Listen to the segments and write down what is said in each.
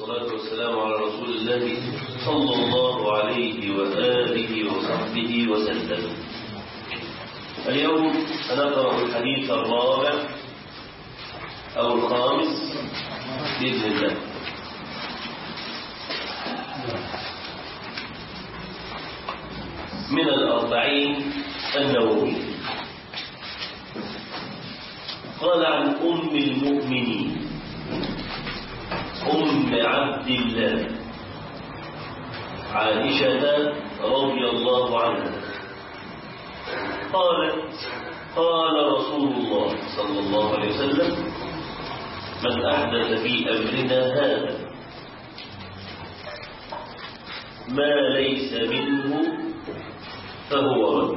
والصلاة والسلام على رسول الله صلى الله عليه وآله وصحبه وسلم اليوم سنقرأ الحديث الرابع أو الخامس بإذن الله من الأربعين النووي قال عن أم المؤمنين أم عبد الله عائشة رضي الله عنها قالت قال رسول الله صلى الله عليه وسلم من أحدث في أمرنا هذا ما ليس منه فهو رد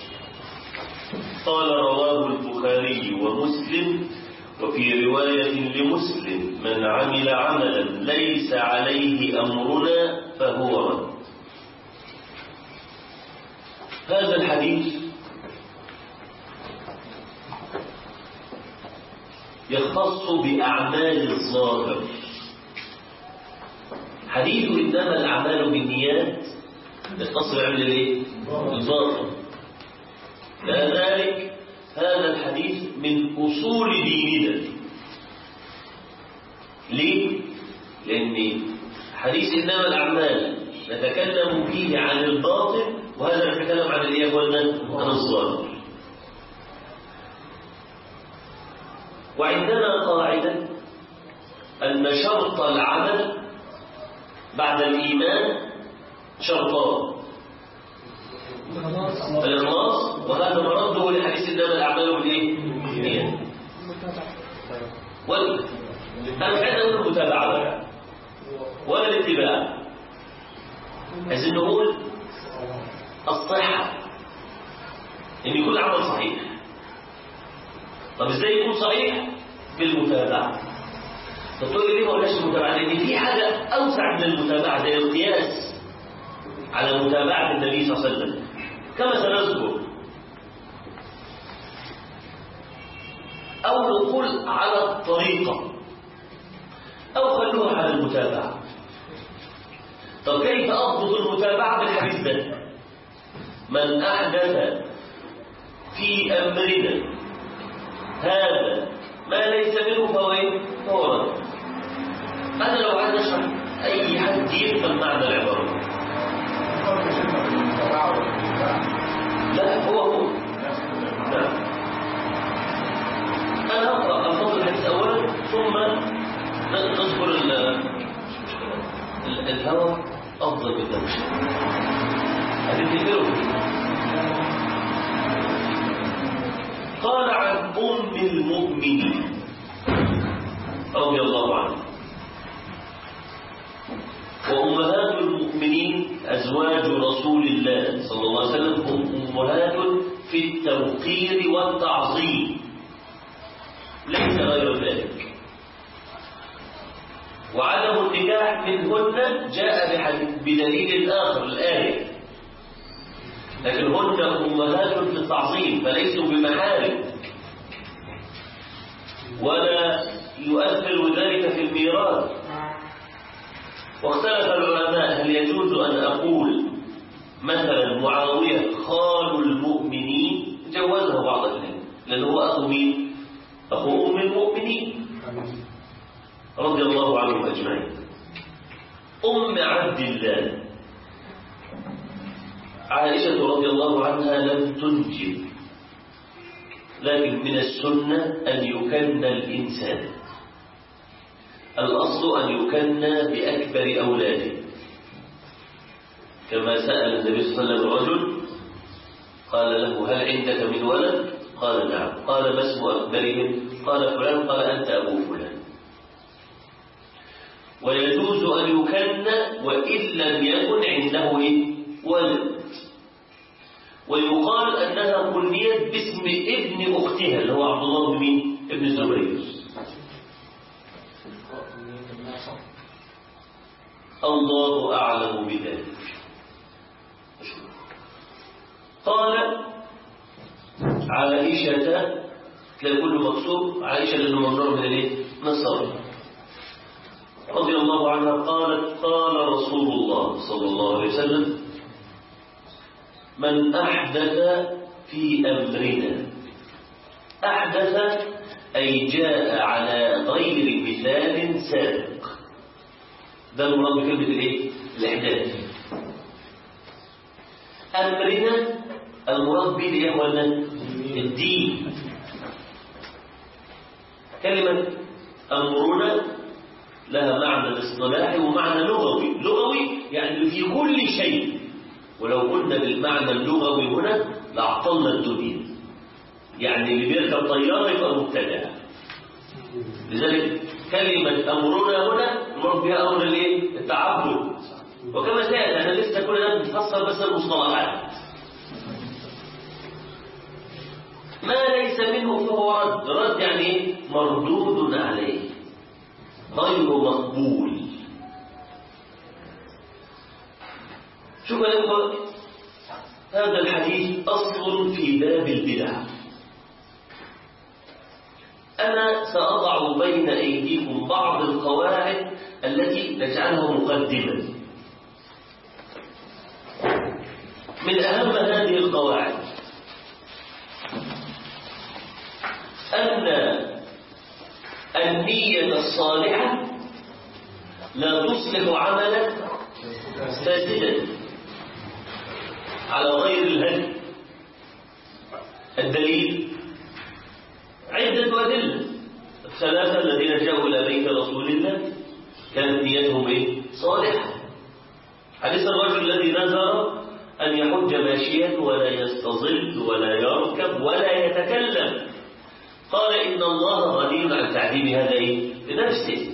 قال رواه البخاري ومسلم وفي رواية لمسلم من عمل عملا ليس عليه أمرنا فهو رد هذا الحديث يختص بأعمال الظاهر حديث إنما الأعمال بالنيات يختص بعمل الايه؟ الظاهر لذلك هذا الحديث من أصول ديننا ليه؟ لأن حديث إنما الأعمال نتكلم فيه عن الباطن وهذا نتكلم عن الإيه عن الظاهر وعندنا قاعدة أن شرط العمل بعد الإيمان شرطان الإخلاص وهذا مرده لحديث إنما الأعمال بالإيه؟ بالنيات وال أنا مش عايز أقول المتابعة بقى ولا الاتباع عايزين نقول الصحة إن يكون العمل صحيح طب إزاي يكون صحيح؟ بالمتابعة طب تقول لي ليه ما قلناش المتابعة؟ لأن في حاجة أوسع من المتابعة زي القياس على متابعة النبي صلى الله عليه وسلم كما سنذكر أو نقول على الطريقة أو خلوها على المتابعة طب كيف أضبط المتابعة بالحديث ده من أحدث في أمرنا هذا ما ليس منه فهو ايه؟ فهو رد أنا لو عايز أشرح أي حد يفهم معنى العبارة لا هو هو نعم أنا أقرأ ألفاظ الحديث أولا ثم نذكر الهوى أفضل من الدمشق هتفتكروا قال عن أم المؤمنين رضي الله عنها وأمهات المؤمنين أزواج رسول الله صلى الله عليه وسلم هم أمهات في التوقير والتعظيم ليس غير ذلك وعدم النكاح منهن جاء بدليل آخر الآية لكن هن أمهات في التعظيم فليسوا بمحارم ولا يؤثر ذلك في الميراث واختلف العلماء هل يجوز أن أقول مثلا معاوية خال المؤمنين جوزه بعض العلم لأنه هو أخو مين؟ أخو أم المؤمنين رضي الله عنهم أجمعين أم عبد الله عائشة رضي الله عنها لم تنجب لكن من السنة أن يكن الإنسان الأصل أن يكن بأكبر أولاده كما سأل النبي صلى الله عليه وسلم رجل قال له هل عندك من ولد قال نعم قال ما اسم أكبرهم قال فلان قال أنت أبو فلان ويجوز أن يكن وإن لم يكن عنده إيه؟ ولد ويقال أنها كنيت باسم ابن أختها اللي هو عبد الله بن مين؟ ابن الزبير الله أعلم بذلك قال عائشة تلاقي كله مكسور عائشة لأنه ممنوع من الايه؟ من الصبر رضي الله عنها قالت قال رسول الله صلى الله عليه وسلم من أحدث في أمرنا أحدث أي جاء على غير مثال سابق ده المراد بكلمة الإيه؟ الإحداث أمرنا المراد به إيه يا إخوانا؟ الدين كلمة أمرنا لها معنى اصطلاحي ومعنى لغوي لغوي يعني في كل شيء ولو قلنا بالمعنى اللغوي هنا لأعطلنا الدنيا يعني اللي بيركب طيارة يبقى مبتدع لذلك كلمة أمرنا هنا المراد بها أمر الايه؟ التعبد وكما سيأتي أنا لسه كل ده بنفسر بس المصطلحات ما ليس منه فهو رد رد يعني ايه؟ مردود عليه غير مقبول شوف يا إخوة هذا الحديث أصل في باب البدع أنا سأضع بين أيديكم بعض القواعد التي نجعلها مقدمة من أهم هذه القواعد أن النية الصالحة لا تصلح عملا فاسدا على غير الهدي الدليل عدة أدلة الثلاثة الذين جاءوا إلى بيت رسول الله كانت نيتهم إيه؟ صالحة حديث الرجل الذي نذر أن يحج ماشيا ولا يستظل ولا يركب ولا يتكلم قال إن الله غني عن تعذيب هذا إيه؟ بنفسه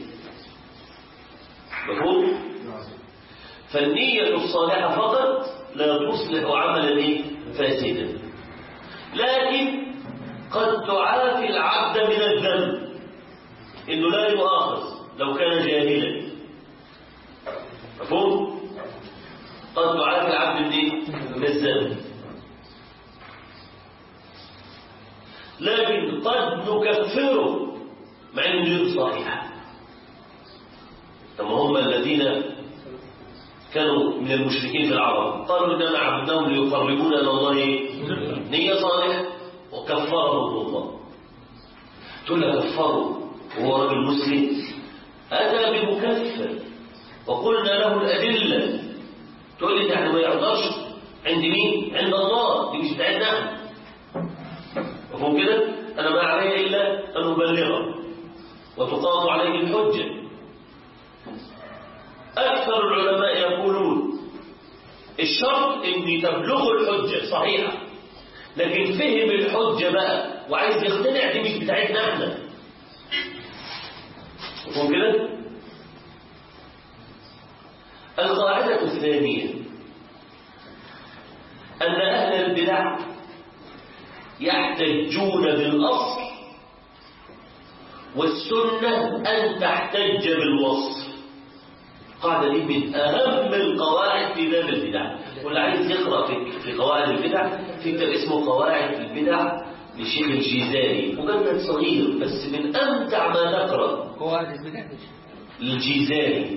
مفهوم؟ فالنية الصالحة فقط لا تصلح عملا إيه؟ فاسدا لكن قد تعافي العبد من الذنب انه لا يؤاخذ لو كان جاهلا مفهوم قد تعافي العبد من ايه من الذنب لكن قد نكفره مع انه نيته صحيحه طب هم الذين كانوا من المشركين في العرب قالوا اننا عبدناهم ليقربونا الى الله نيه صالحه وكفرهم الله تقول له كفره وهو رجل مسلم أتى بمكفر وقلنا له الأدلة تقول لي يعني ما يقدرش عند مين؟ عند الله دي مش بتاعتنا مفهوم كده؟ أنا ما علي إلا أن أبلغه وتقام عليه الحجة أكثر العلماء يقولون الشرط أن تبلغه الحجة صحيحة لكن فهم الحجة بقى وعايز يقتنع دي مش بتاعتنا احنا مفهوم كده؟ القاعدة الثانية أن أهل البدع يحتجون بالأصل والسنة أن تحتج بالوصف القاعدة دي من أهم القواعد في باب البدع واللي عايز يقرأ في, في قواعد البدع في كتاب اسمه قواعد البدع للشيخ الجيزاني مجلد صغير بس من أمتع ما نقرأ قواعد البدع الجيزاني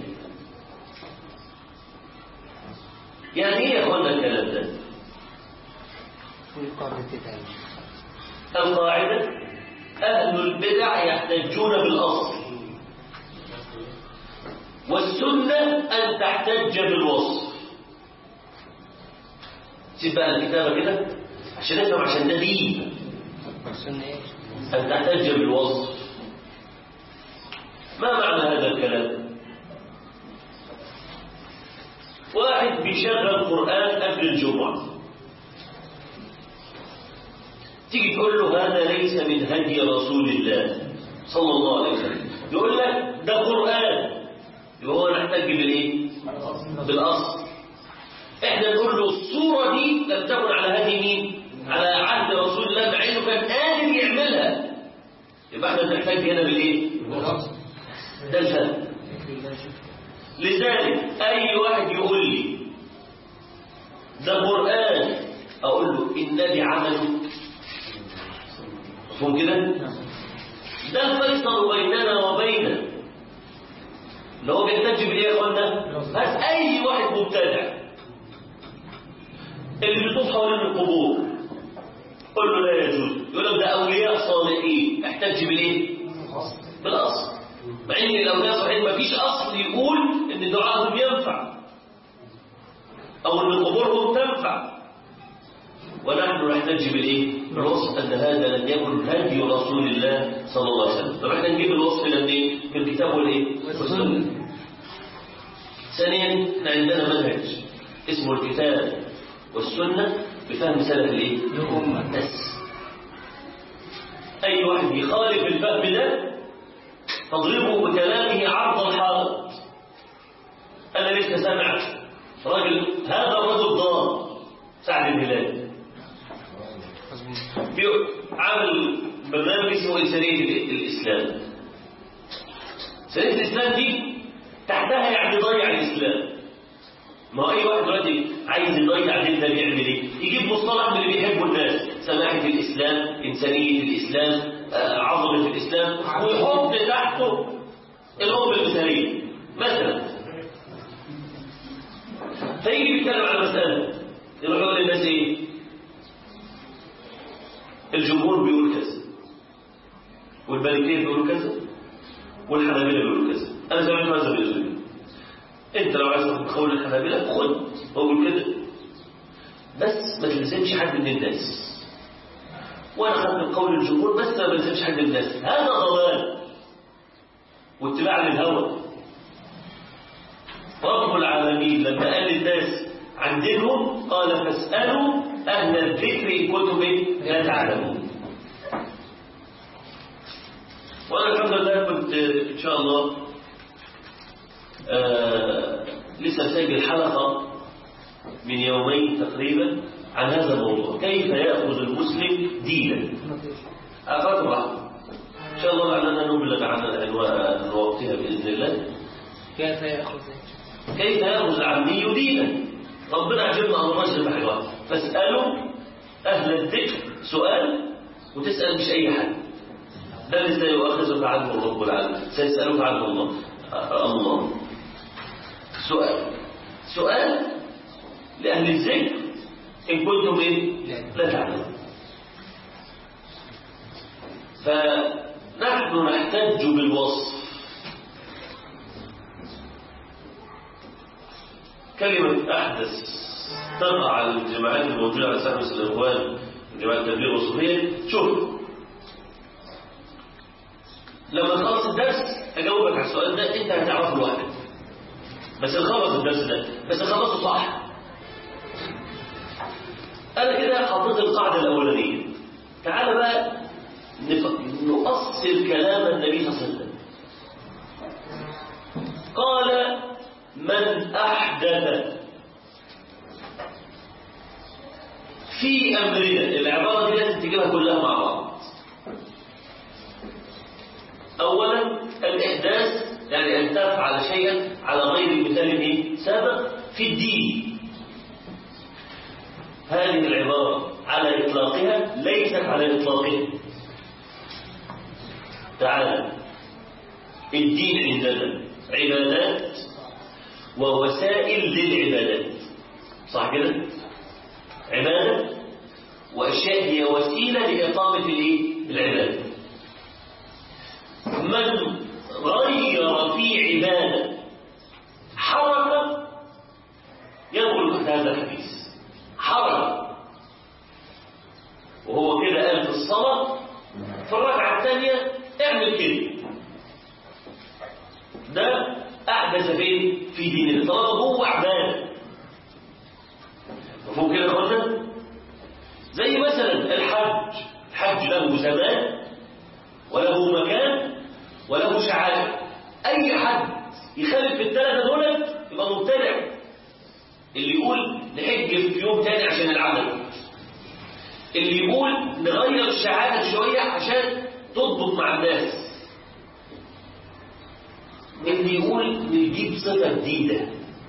يعني ايه يا اخوانا الكلام ده؟ والقاعدة البدع القاعدة أهل البدع يحتجون بالأصل والسنة أن تحتج بالوصف سيب بقى الكتابة كده عشان نفهم عشان ده دين والسنة ايش؟ أن تحتج بالوصف ما معنى هذا الكلام واحد بيشغل قرآن قبل الجمعة تيجي تقول له هذا ليس من هدي رسول الله صلى الله عليه وسلم يقول لك ده قرآن يبقى هو نحتاج بالايه بالاصل احنا نقول له الصورة دي لم تكن على هدي مين على عهد رسول الله مع انه كان قادر يعملها يبقى احنا نحتاج هنا بالايه ده الفهم لذلك اي واحد يقول لي ده قرآن اقول له النبي عمله مفهوم كده ده الفيصل بيننا وبينه اللي هو بيحتج بايه يا اخوانا هات اي واحد مبتدع اللي بيطوف حوالين القبور قل له لا يجوز يقول لك ده اولياء صالحين احتج بالايه بالاصل مع ان الاولياء الصالحين ما فيش اصل يقول ان دعائهم ينفع او ان قبورهم تنفع ونحن نحتج بالايه بالوصف ان هذا لم يكن هدي رسول الله صلى الله عليه وسلم طب احنا نجيب الوصف ده منين في الكتاب والايه والسنه ثانيا احنا عندنا منهج اسمه الكتاب والسنه بفهم سلف الايه الامه بس اي واحد يخالف الفهم ده تضربه بكلامه عرض الحائط انا لسه سامع راجل هذا الرجل ضال سعد الهلالي عامل برنامج اسمه إنسانية الإسلام إنسانية الإسلام دي تحتها يعني ضيع الإسلام ما أي واحد دلوقتي عايز يضيع ديننا بيعمل إيه؟ يجيب مصطلح من اللي بيحبه الناس سماحة الإسلام إنسانية الإسلام آه، عظمة الإسلام ويحط تحته الأم المثالية مثلا فيجي يتكلم على مسألة يروح يقول للناس إيه؟ الجمهور بيقول كذا والمالكيه بيقولوا كذا والحنابلة بيقولوا كذا انا سمعت هذا باذن انت لو عايز تاخد قول الحنابلة خد هو بيقول كده بس ما تلزمش حد من الناس وانا خدت قول الجمهور بس ما بلزمش حد من الناس هذا ضلال واتباع للهوى رب العالمين لما قال للناس عن دينهم قال فاسألوا أهل الذكر إن كنتم إيه؟ لا تعلمون وأنا الحمد لله كنت إن شاء الله آه لسه ساجل حلقة من يومين تقريبا عن هذا الموضوع كيف يأخذ المسلم دينا أخذ رحمة إن شاء الله لعلنا نبلغ عن عن وقتها بإذن الله كيف يأخذ كيف يأخذ العمي دينا ربنا عجبنا أن نرجل بحاجة واحدة فاسألوا أهل الذكر سؤال وتسأل مش أي حد ده اللي سيؤخذك عنه رب العالمين سيسألك عنه الله آه، الله سؤال سؤال لأهل الذكر إن كنتم إيه؟ لا تعلمون فنحن نحتج بالوصف كلمة أحدث تقع على الجماعات الموجودة على ساحة الإخوان جماعة التبليغ والصوفية شوف لما تخلص الدرس أجاوبك على السؤال ده أنت هتعرفه لوحدك بس نخلص الدرس ده بس خلصه صح أنا كده حطيت القاعدة الأولانية تعال بقى نف- نؤصل كلام النبي صلى الله عليه وسلم قال من أحدث في أمرنا العبارة دي لازم تجيبها كلها مع بعض أولا الإحداث يعني أن تفعل شيئا على غير مثال إيه؟ سابق في الدين هذه العبارة على إطلاقها ليست على إطلاقها تعالى الدين عندنا عبادات ووسائل للعبادات صح كده عبادة وأشياء هي وسيلة لإقامة الإيه؟ العبادة من غير في عبادة حركة يدخل تحت هذا الحديث حركة وهو كده قال في الصلاة في الركعة الثانية اعمل كده ده أحدث فين في ديننا طالما هو عبادة مفهوم كده يا اخوانا زي مثلا الحج الحج له زمان وله مكان وله شعائر اي حد يخالف في الثلاثه دول يبقى مبتدع اللي يقول نحج في يوم تاني عشان العمل اللي يقول نغير الشعائر شويه عشان تضبط مع الناس اللي يقول نجيب صفه جديده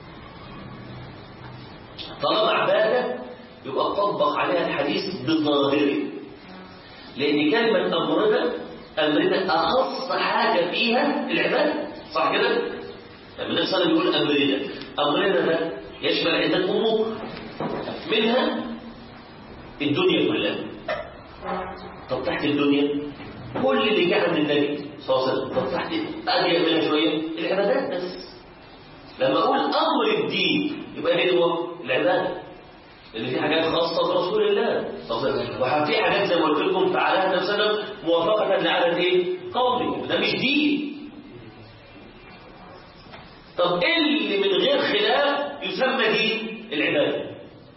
طالما عبادة يبقى تطبق عليها الحديث بظاهره لأن كلمة أمرنا أمرنا أخص حاجة فيها العبادة صح كده؟ لما النبي صلى الله عليه وسلم يقول أمرنا أمرنا ده يشمل عدة أمور منها الدنيا كلها طب تحت الدنيا كل اللي جاء من النبي صلى الله عليه وسلم طب تحت أجي منها شوية العبادات بس لما أقول أمر الدين يبقى ايه هو العبادة لأن في حاجات خاصة برسول الله صلى الله عليه وسلم وفي حاجات زي ما قلت لكم فعلها النبي صلى الله عليه وسلم موافقة لعادة ايه؟ قومه ده مش دين طب ايه اللي من غير خلاف يسمى دين العبادة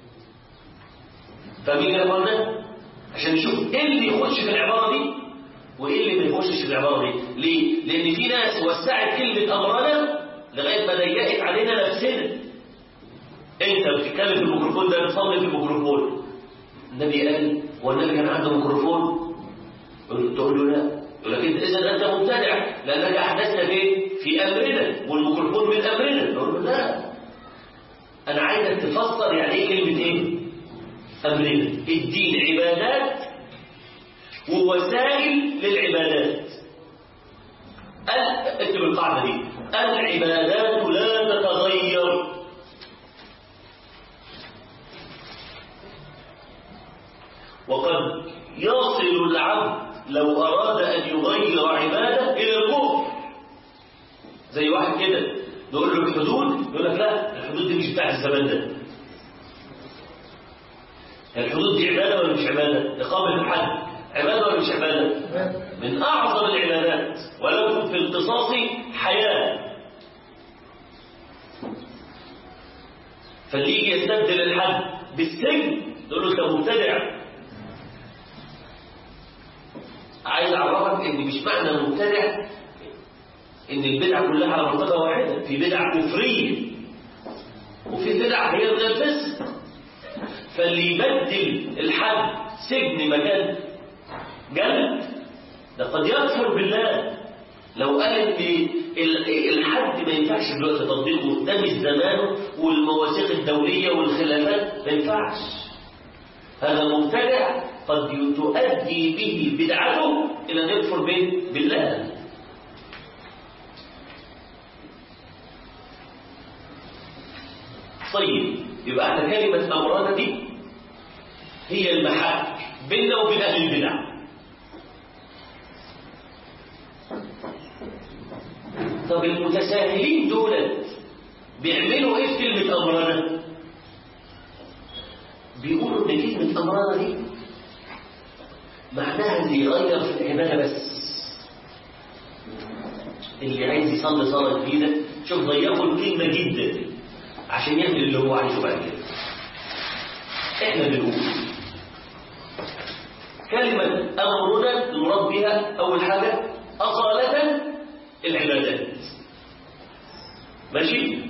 فاهمين يا اخوانا عشان نشوف ايه اللي يخش في العبارة دي وايه اللي ما يخشش في العبارة دي ليه لان في ناس وسعت كلمة امرنا لغاية ما ضيقت علينا نفسنا انت بتتكلم في الميكروفون ده بتصلي في الميكروفون النبي قال هو النبي كان عنده ميكروفون تقول له لا يقول لك انت اذا انت مبتدع لانك احدثت فين في امرنا والميكروفون من امرنا نقول له لا انا عايزك تفسر يعني ايه كلمه ايه امرنا الدين عبادات ووسائل للعبادات اكتب القاعده دي العبادات لا تتغير وقد يصل العبد لو أراد أن يغير عبادة إلى الكفر زي واحد كده نقول له الحدود يقول لك لا الحدود دي مش بتاع الزمان ده الحدود دي عبادة ولا مش عبادة إقامة الحد عبادة ولا مش عبادة من أعظم العبادات ولكم في القصاص حياة فاللي يجي يستبدل الحد بالسجن نقول له انت مبتدع عايز اعرفك ان مش معنى مبتدع ان البدع كلها على مرتبه واحده في بدع كفريه وفي بدع هي من الفسق فاللي يبدل الحد سجن مكان جلد ده قد يكفر بالله لو قال ان الحد ما ينفعش دلوقتي تطبيقه ده مش زمانه والمواثيق الدوليه والخلافات ما ينفعش هذا مبتدع قد تؤدي به بدعته إلى أن يكفر به بالله طيب يبقى احنا كلمة أمرانا دي هي المحك بيننا وبين أهل البدع طب المتساهلين دولت بيعملوا ايه في كلمة أمرانا بيقولوا ان كلمة أمرانا دي معناها اللي يغير في العبادة بس اللي عايز يصلي صلاة جديدة شوف ضيقوا الكلمة جدا عشان يعمل اللي هو عايزه بعد كده احنا بنقول كلمة أمرنا المراد بها أول حاجة أصالة العبادات ماشي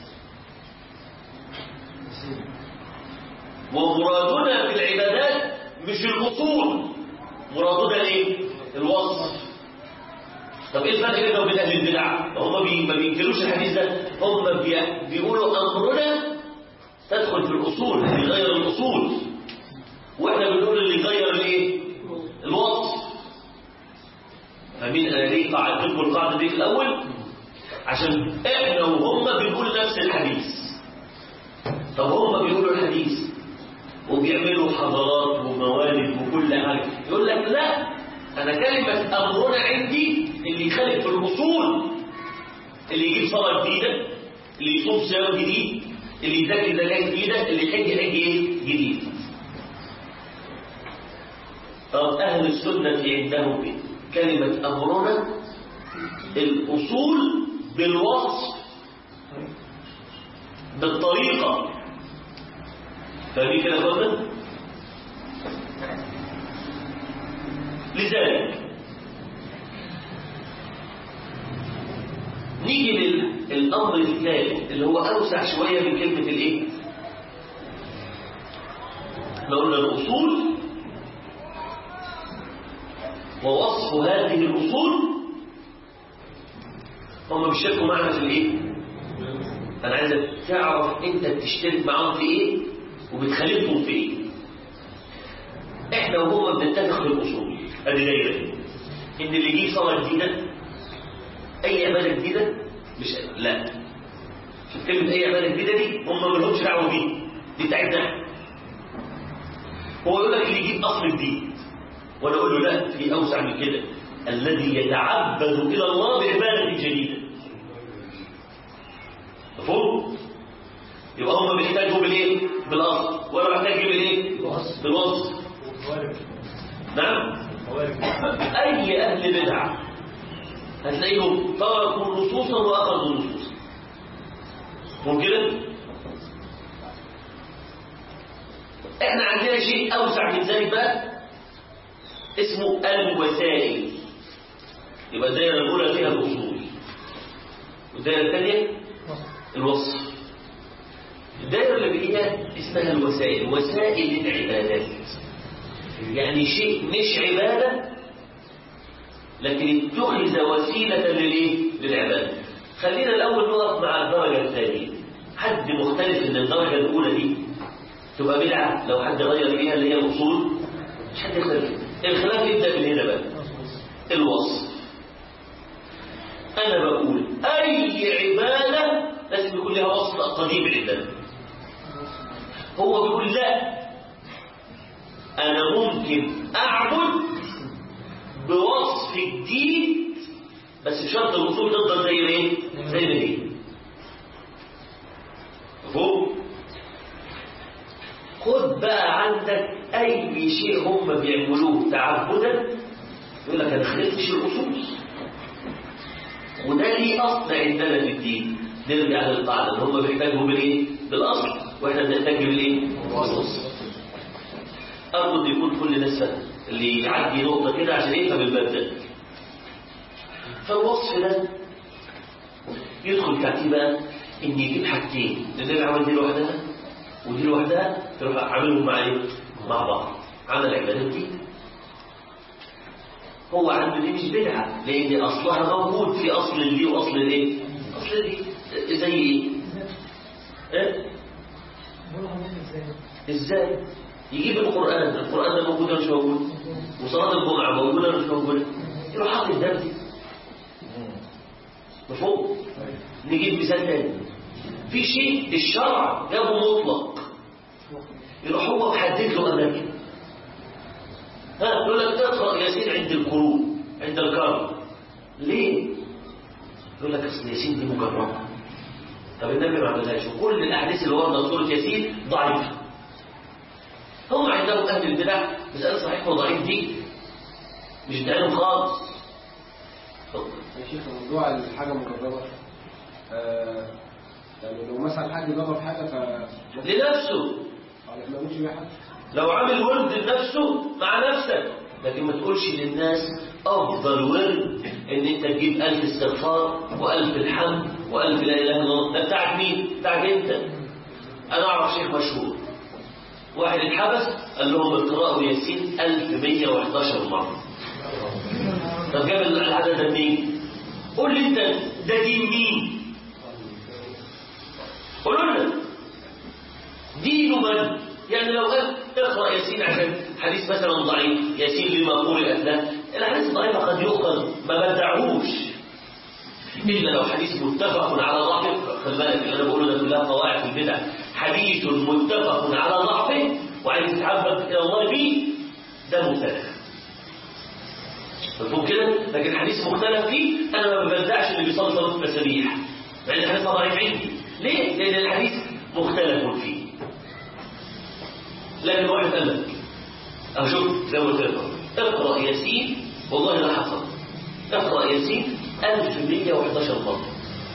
ومرادنا في العبادات مش الأصول مرادنا ايه الوصف طب ايه الفرق بيننا وبين اهل البدع هم بي... ما بينكروش الحديث ده هم بي... بيقولوا امرنا تدخل في الاصول اللي يغير الاصول واحنا بنقول اللي يغير الايه الوصف فمين انا ليه قاعدتكم القاعده دي في الاول عشان احنا وهم بنقول نفس الحديث طب هم بيقولوا الحديث وبيعملوا حضارات وموالد وكل حاجة يقول لك لا أنا كلمة أمرنا عندي اللي يخالف في الأصول اللي يجيب صلاة جديدة اللي يصوم صيام جديد اللي يذاكر زكاة جديدة اللي يحج حج ايه جديد طب أهل السنة عندهم إيه؟ كلمة أمرنا الأصول بالوصف بالطريقة فاهمين كده اخوانا لذلك نيجي للامر الثالث اللي هو اوسع شويه من كلمه الايه احنا قلنا الاصول ووصف هذه الاصول هم بيشاركوا معنا في الايه انا عايزك تعرف انت بتشترك معاهم في ايه وبتخالفهم في ايه احنا وهم بنتفق في الاصول ادي دايره ان اللي يجيب صلاه جديده اي عباده جديده مش لا شوف كلمة أي عبادة جديدة دي هم ما لهمش دعوة بيه دي بتاعتنا احنا. هو يقول لك اللي يجيب أصل جديد وأنا أقول له لا في أوسع من كده الذي يتعبد إلى الله بعبادة جديدة مفهوم؟ يبقى هم بيحتاجوا بالايه؟ بالاصل وانا محتاج بالايه؟ بالوصف نعم اي اهل بدعه هتلاقيهم تركوا نصوصا واخذوا نصوصا ممكن احنا عندنا شيء اوسع من ذلك بقى اسمه الوسائل يبقى الدائره الاولى فيها الاصول والدائره الثانيه الوصف الدائرة اللي بقيها اسمها الوسائل وسائل العبادات يعني شيء مش عبادة لكن اتخذ وسيلة للايه؟ للعبادة خلينا الأول نقف مع الدرجة الثانية حد مختلف ان الدرجة الأولى دي تبقى بدعة لو حد غير فيها اللي هي الأصول مش حد يختلف الخلاف يبدأ من هنا بقى الوصف أنا بقول أي عبادة لازم يكون لها وصف قديم عندنا هو بيقول لا أنا ممكن أعبد بوصف جديد بس بشرط الوصول تفضل زي ما ايه؟ زي ما هي مفهوم؟ خد بقى عندك أي شيء هم بيعملوه تعبدا يقول لك أنا خلفتش الأصول وده ليه أصل عندنا في الدين نرجع للقاعدة ان هم بيحتاجوا بالايه؟ بالاصل واحنا بنحتاج بالايه؟ بالوصف ارجو ان يكون كل الناس فاهم اللي يعدي نقطه كده عشان يفهم الباب ده فالوصف ده يدخل تحتيه بقى ان يجيب حاجتين النبي عمل دي لوحدها ودي لوحدها تروح عاملهم مع ايه؟ مع بعض عمل عبادات دي هو عنده دي مش بدعه لان اصلها موجود في اصل دي واصل الايه؟ اصل دي زي ايه؟ ايه؟ ازاي؟ يجيب القرآن القرآن ده موجود ولا مش موجود وصلاة الجمعة موجودة ولا مش موجودة يروح حاطط الدم دي مفهوم؟ نجيب مثال تاني في شيء الشرع جابه مطلق يروح هو محدد له أماكن ها يقول لك تقرأ ياسين عند القروء عند الكرم ليه؟ يقول لك اصل ياسين دي مجربة طب النبي ما عملهاش وكل الاحاديث اللي ورده سوره ياسين ضعيفه هم عندهم اهل البدع مساله صحيح وضعيف دي مش بتاعهم خالص اتفضل يا شيخ موضوع الحاجة مجربة آه يعني لو مثلا حد جرب حاجة ف لنفسه ما يقولش بيها حد لو عامل ورد لنفسه مع نفسك لكن ما تقولش للناس افضل ورد ان انت تجيب الف استغفار والف الحمد والف لا اله الا الله ده بتاعك مين بتاعك انت انا اعرف شيخ مشهور واحد اتحبس قال لهم اقرأوا ياسين 1111 مرة طب جاب العدد ده منين؟ قول لي انت ده دين مين؟ قولوا لنا دين من؟ يعني لو قال اقرأ ياسين عشان حديث مثلا ضعيف ياسين لما قرئت له الحديث الضعيف قد يؤخذ ما بدعوش إلا لو حديث متفق على ضعفه خلي بالك اللي أنا بقوله ده كلها قواعد في البدع حديث متفق على ضعفه وعايز تتعبد إلى الله به ده مختلف مفهوم كده لكن حديث مختلف فيه أنا ما ببدعش اللي بيصلي صلاة المسابيح مع إن الحديث ضعيف عندي ليه؟ لأن الحديث مختلف فيه لكن واحد قال لك أو شوف زي ما قلت لك اقرأ ياسين والله لا حصل اقرأ ياسين 1111 مرة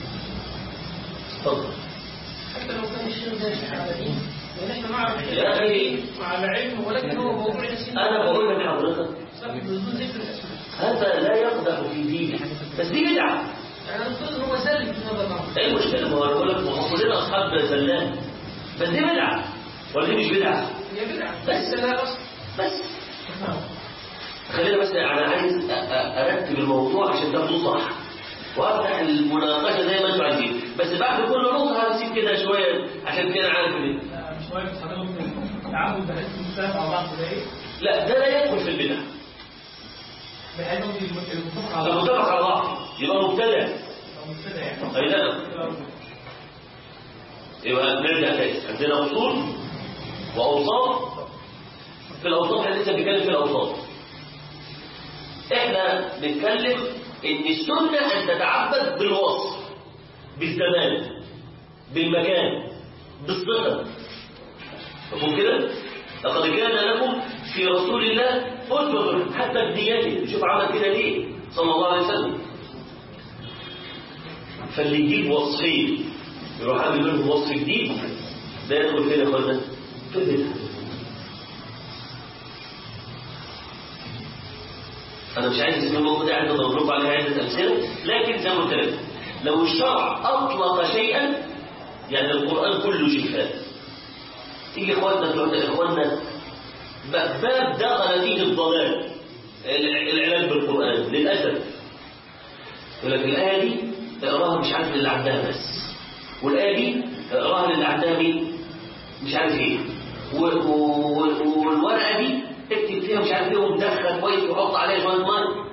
اتفضل حتى لو كان الشيخ ده شيخ على دين لان احنا نعرف يا أخي مع العلم ولكن هو موضوع ياسين أنا بقول لحضرتك سبب بدون ذكر الاسماء هذا لا يقدح في دينه بس دي بدعة يعني المفروض هو سلم في هذا الامر ايه المشكلة ما هو أنا بقول لك ما هو كلنا أصحاب زلان بس دي بدعة ولا دي مش بدعة هي بدعه بس. بس لا اصل بس خلينا بس انا عايز أ- أ- ارتب الموضوع عشان تاخده صح وافتح المناقشه زي ما انتوا عايزين بس بعد كل نقطه هسيب كده شويه عشان كده عارف ان مش واقف حضرتك التعامل بحيث المختلف على بعض ده ايه؟ لا ده لا يدخل في البدع بحيث المتفق على بعض المتفق على بعض يبقى مبتدع كده يعني أي نعم يبقى نرجع تاني عندنا أصول وأوصاف في الأوصاف احنا لسه بنتكلم في الأوصاف احنا بنتكلم ان السنة ان تتعبد بالوصف بالزمان بالمكان بالصفة مفهوم كده لقد كان لكم في رسول الله أسوة حتى بدياته شوف عمل كده ليه صلى الله عليه وسلم فاللي يجيب وصفين يروح عامل منهم وصف جديد ده يدخل فين يا اخوانا؟ في البدع انا مش عايز اسمه موجود قاعد اضرب لكم عليها عده امثله لكن زي ما قلت لك لو الشرع اطلق شيئا يعني القران كله شفاء تيجي اخواننا تقول اخواننا باب دخل فيه الضلال الع- العلاج بالقران للاسف يقول لك الايه دي اقراها مش عارف اللي عندها بس والايه دي اقراها للي عندها مين مش عارف ايه و- و- و- والورقه دي اكتب فيها مش عارف ايه ومدخل كويس وحط عليها شويه ميه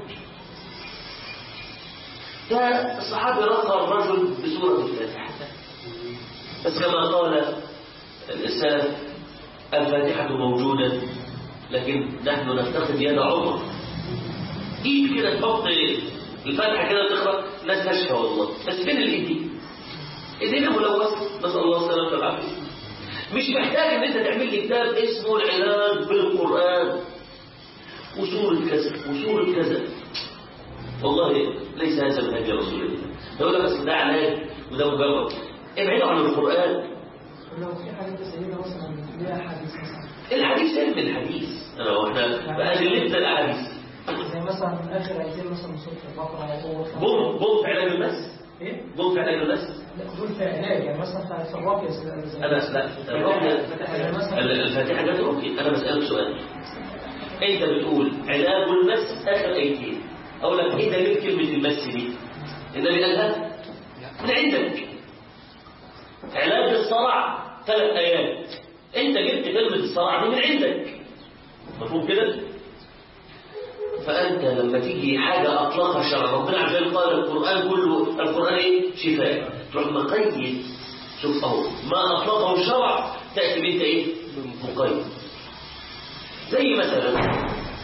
ده الصحابي رقى الرجل بسوره الفاتحه بس كما قال السلف الفاتحه موجوده لكن نحن نفتقد يد عمر ايد كده تحط الفاتحه كده تقرا ناس ناشفه والله بس فين الايد دي؟ ايدينا ملوثه نسال الله السلامه والعافيه مش محتاج ان انت تعمل لي كتاب اسمه العلاج بالقران وسوره كذا وسوره كذا والله ليس هذا من هدي رسول الله يقول لك بس ده علاج وده مجرد ابعدوا عن القران لو في حاجة سيدة مثلا ليها حديث مثلا الحديث علم الحديث انا واحنا بقى لسه الاحاديث زي مثلا آخر آيتين مثلا من سورة البقرة أو بوم بوم في علاج الناس إيه؟ بوم في علاج الناس لا دول في علاج يعني مثلا بتاع الراقية زي انا لا الرقية يعني مثلا الفاتحه جت رقية انا بسالك سؤال انت بتقول علاج المس اخر ايتين اقول لك ايه دليل كلمه المس دي النبي قالها من عندك علاج الصرع ثلاث ايات انت جبت كلمه الصرع دي من عندك مفهوم كده فانت لما تيجي حاجه اطلقها الشرع ربنا عز وجل قال القران كله القران ايه شفاء تروح مقيد شوف اهو ما اطلقه الشرع تاتي بنت ايه مقيد زي مثلا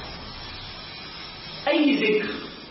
اي ذكر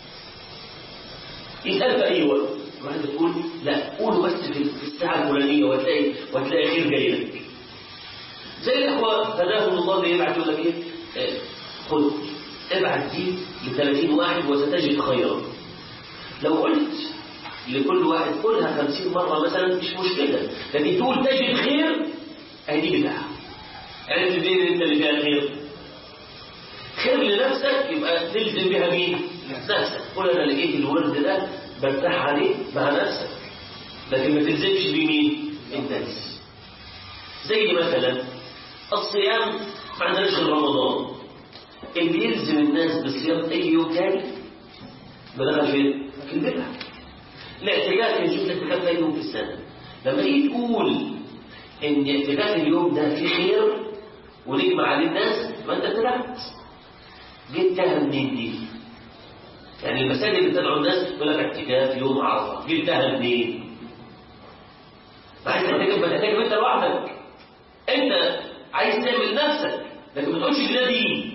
يسال في اي وقت واحد تقول لا قوله بس في في الساعه الفلانيه وتلاقي وتلاقي خير جاي لك زي الاخوه هداهم الله اللي يبعت يقول لك ايه آه، خد ابعت دي ل 30 واحد وستجد خيرا لو قلت لكل واحد قولها 50 مره مثلا مش مشكله لكن تقول تجد خير اهي دي بدعه عرفت منين انت اللي فيها خير خير لنفسك يبقى تلزم بها مين نفسك قول انا لقيت الورد ده برتاح عليه مع نفسك لكن ما تلزمش بمين الناس زي مثلا الصيام ما عندناش غير رمضان اللي يلزم الناس بصيام اي يوم تاني بدخل فين؟ في البدع الاعتكاف نشوف الاعتكاف اي يوم في السنه لما تيجي تقول ان اعتكاف اليوم ده فيه خير ونجمع عليه الناس ما انت ابتدعت جبتها منين دي؟ يعني المساجد اللي بتدعو الناس تقول لك اعتكاف يوم عرفه جبتها منين؟ عايز تعتكف ما تعتكف انت لوحدك انت عايز تعمل نفسك لكن ما تقولش ان ده دين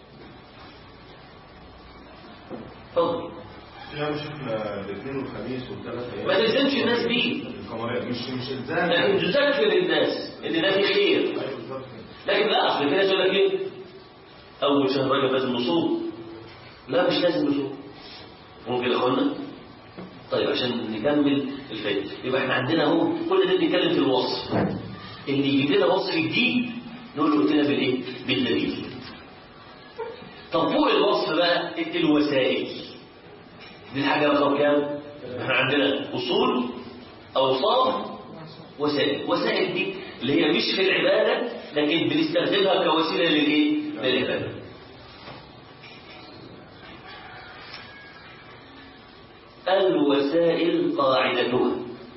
اتفضل يعني شفنا الاثنين والخميس والثلاث ايام ما تلزمش الناس بيه القمرية مش مش الزام لكن تذكر الناس ان ده فيه خير ايوه بالظبط لكن لا اصل في ناس يقول لك ايه اول شهر رجب لازم نصوم لا مش لازم نصوم ممكن يا اخوانا طيب عشان نكمل الفايده يبقى احنا عندنا اهو كل ده بنتكلم في الوصف اللي يجيب لنا وصف جديد نقول له اتنا بالايه بالدليل طب فوق الوصف بقى الوسائل دي الحاجه رقم كام احنا عندنا اصول اوصاف وسائل وسائل دي اللي هي مش في العبادة لكن بنستخدمها كوسيلة للإيه؟ للعبادة الوسائل قاعدتها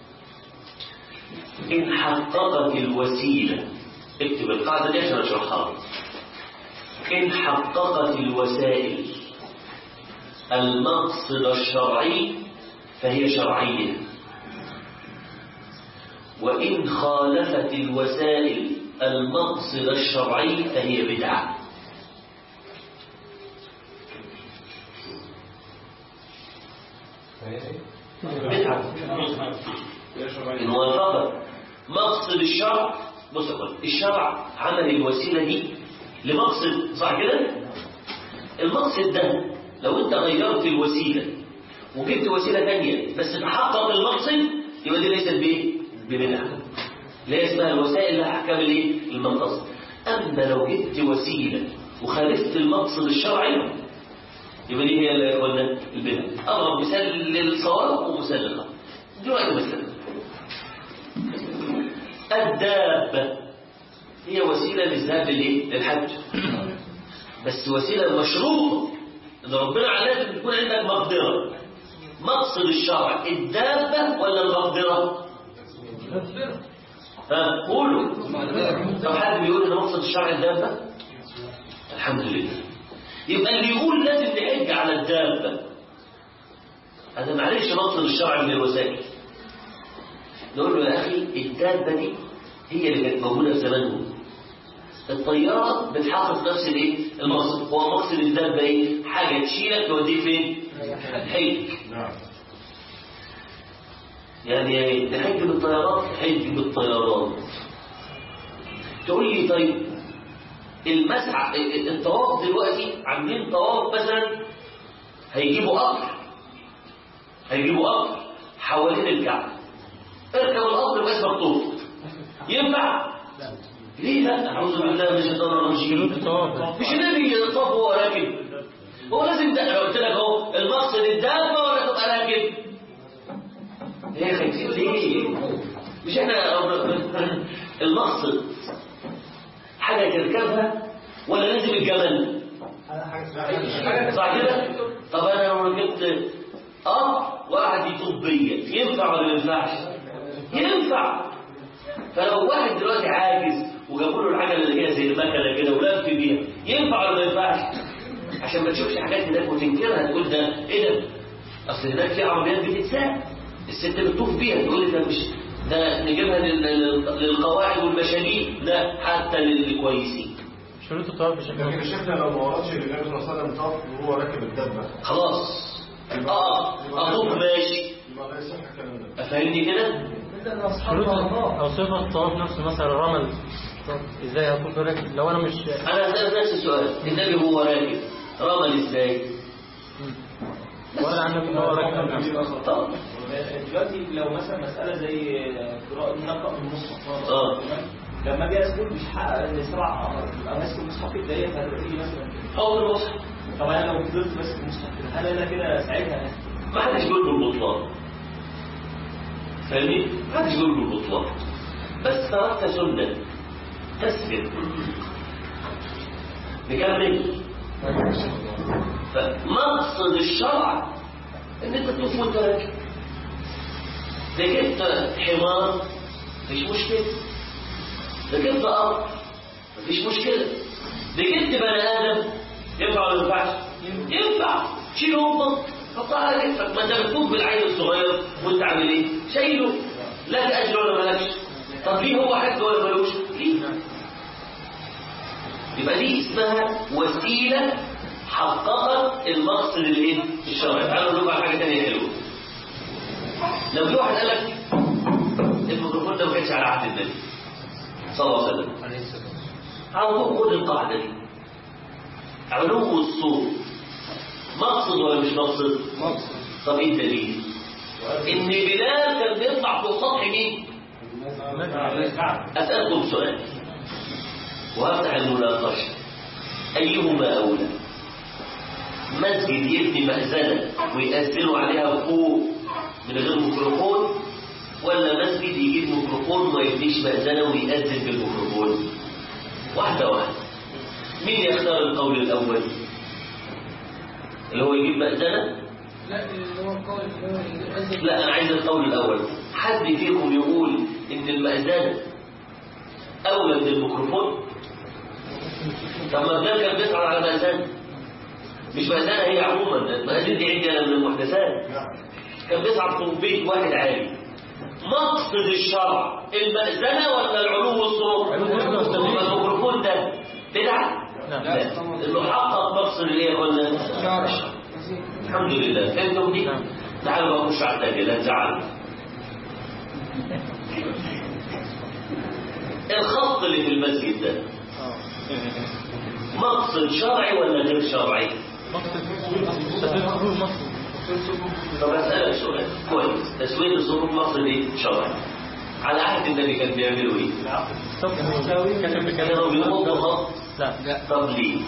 إن حققت الوسيلة اكتب القاعدة دي عشان أشرحها إن حققت الوسائل المقصد الشرعي فهي شرعية وإن خالفت الوسائل المقصد الشرعي فهي بدعة بدعة الموافقة مقصد الشرع بص يا اخوان الشرع عمل الوسيلة دي لمقصد صح كده؟ المقصد ده لو انت غيرت الوسيلة وجبت وسيلة ثانية بس تحقق المقصد يبقى دي ليست بايه؟ ببدعة لا اسمها الوسائل لها احكام الايه؟ المقصد اما لو جبت وسيلة وخالفت المقصد الشرعي يبقى دي هي اللي قلنا البدع اضرب مثال للصواب ومثال للخطا دلوقتي مثلا الدابة هي وسيلة للذهاب للايه؟ للحج بس وسيلة مشروطة ان ربنا عليك ان يكون عندك مقدرة مقصد الشرع الدابة ولا المقدرة؟ ها قولوا طب حد بيقول ان مقصد الشرع الدابة؟ الحمد لله يبقى اللي يقول لازم نحج على الدابة هذا معلش مقصد الشرع من الوسائل نقول له يا أخي الدابة دي هي اللي كانت موجودة في زمانهم الطيارة بتحقق نفس الايه المقصد هو مقصد الدابة ايه حاجة تشيلك توديك فين الحج نعم يعني تحج بالطيارات حج بالطيارات تقول لي طيب المسعى الطواف دلوقتي عاملين طواف مثلا هيجيبوا قطر هيجيبوا قطر حوالين الكعبة اركب القطر بس مخطوط ينفع؟ ليه لا؟ أعوذ بالله من الشيطان الرجيم مش النبي يطاف وهو راكب هو لازم ده لو قلت لك اهو المقصد الدابة ولا تبقى راكب؟ ليه خايفين ليه؟ مش احنا المقصد حاجة تركبها ولا لازم الجمل صح كده طب انا لو ركبت اه واحد يطوب بيا ينفع ولا ما ينفعش ينفع فلو واحد دلوقتي عاجز وجابوا له الحاجه اللي هي زي المكنه كده ولف بيها ينفع ولا ما ينفعش عشان ما تشوفش حاجات هناك وتنكرها تقول ده ايه ده اصل هناك في عربيات بتتساق الست بتطوف بيها تقول لي ده مش ده نجيبها لل- للقواعد والمشاريع لا حتى للكويسين شروط الطواف يا شيخ لكن شفنا لو ما وردش اللي النبي صلى الله عليه وسلم طاف وهو راكب الدبه خلاص اه اطوف ماشي يبقى لا يصح الكلام ده افهمني كده مثل أصحاب شروط الله او صفة الطواف نفسه مثلا الرمل ازاي هكون راكب لو انا مش انا هسألك نفس السؤال النبي هو راكب رمل ازاي ولا عندك ان هو راكب طب دلوقتي لو مثلا مسألة زي قراءة نقرأ من المصحف آه. تمام؟ لما اجي اسكت مش حقق السبع ابقى ماسك المصحف في الدقيقة فهتبقى لي مثلا حوض المصحف طب انا لو فضلت ماسك المصحف كده هل انا كده ساعتها ما حدش يقول بالبطلان فاهمني؟ ما حدش يقول بالبطلان بس تركت سنة تسبق نكمل فمقصد الشرع ان انت تطوف وانت راكب ركبت حمار مفيش مشكلة ركبت قطر مفيش مشكلة ركبت بني آدم ينفع ولا ما ينفعش؟ ينفع شيله امك حطها على كتفك ما انت بتفوق بالعيل الصغير وانت عامل ايه؟ شايله لك اجر ولا مالكش؟ طب ليه هو حج ولا مالوش؟ ليه؟ يبقى دي اسمها وسيلة حققت المقصد الايه؟ الشرعي تعالوا نقول على حاجة تانية حلوة لو في واحد قال لك الميكروفون ده ما كانش على عهد النبي صلى الله عليه وسلم على طول خد القاعدة دي علو الصوت مقصد ولا مش مقصد؟ مقصد طب ايه الدليل؟ ان بلال كان بيطلع فوق سطح مين؟ اسالكم سؤال وافتح المناقشه ايهما اولى؟ مسجد يبني مأذنة ويأذنوا عليها فوق من غير ميكروفون ولا مسجد يجيب ميكروفون وما يبنيش مأذنة ويأذن بالميكروفون واحدة واحدة مين يختار القول الأول اللي هو يجيب مأذنة لا اللي هو القول اللي هو يؤذن لا أنا عايز القول الأول حد فيكم يقول إن المأذنة أولى من الميكروفون طب ما الرجال كان بيسعى على مأذنة مش مأذنة هي عموما المأذنة دي عندي أنا من المحدثات نعم كان بيصعد فوق بيت واحد عالي مقصد الشرع المأذنة ولا العلو والصوت؟ الميكروفون ده بدعة؟ نعم. لا انه حقق مقصد الايه ولا الحمد لله فهمتم دي؟ نعم. تعالوا بقى نخش على الثانية لا تزعل الخط اللي في المسجد ده مقصد شرعي ولا غير شرعي؟ مقصد تسويق خروج مصر طب اسالك سؤال كويس تسويه الظروف مقصد ايه؟ شرعي على عهد النبي كان بيعملوا ايه؟ كتب كانوا بيحطوا خط لا طب ليه؟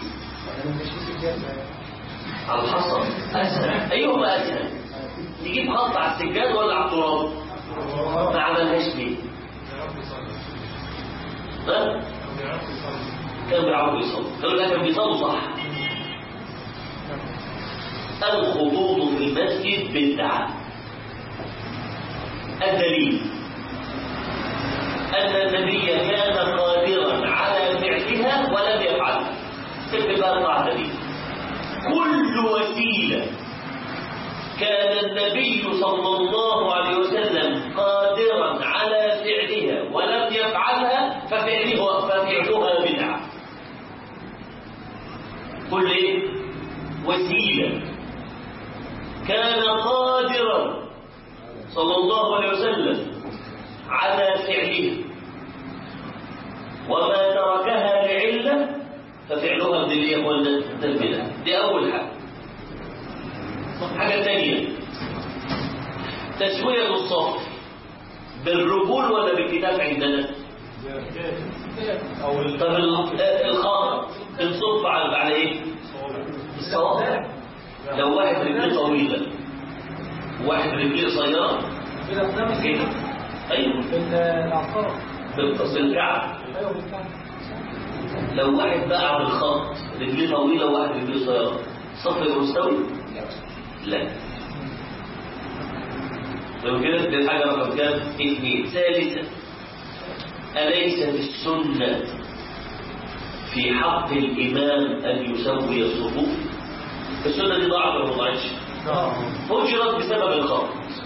على الحصر اسهل ايهما اسهل؟ تجيب خط على السجاد ولا على التراب؟ ما عملهاش ليه؟ ها؟ كان بيعرفوا يصلوا قالوا لا كان بيصلوا صح الخطوط في المسجد بدعة الدليل أن النبي كان قادرا على فعلها ولم يفعلها اكتب بقى القاعدة دي كل وسيلة كان النبي صلى الله عليه وسلم قادرا على فعلها ولم يفعلها ففعله ففعلها بدعة كل ايه وسيلة كان قادرا صلى الله عليه وسلم على فعلها وما تركها لعلة ففعلها بدلية ولا تنبلة دي أول حاجة حاجة ثانية تسوية الصف بالرجول ولا بالكتاب عندنا او طب ال- الخط الصف على على ايه الصوابع لو واحد رجليه طويلة واحد رجليه قصيرة كده قدام كده ايوه العقار بالقص الكعب ايوه بالفعل لو واحد بقى على الخط رجليه طويلة وواحد رجليه قصيرة الصف يبقى مستوي؟ لا لو كده دي الحاجة رقم كام؟ اثنين ثالثا أليست السنة في حق الإمام أن يسوي الصفوف؟ السنة دي ضاعت ولا ما ضاعتش؟ فجرت بسبب الخط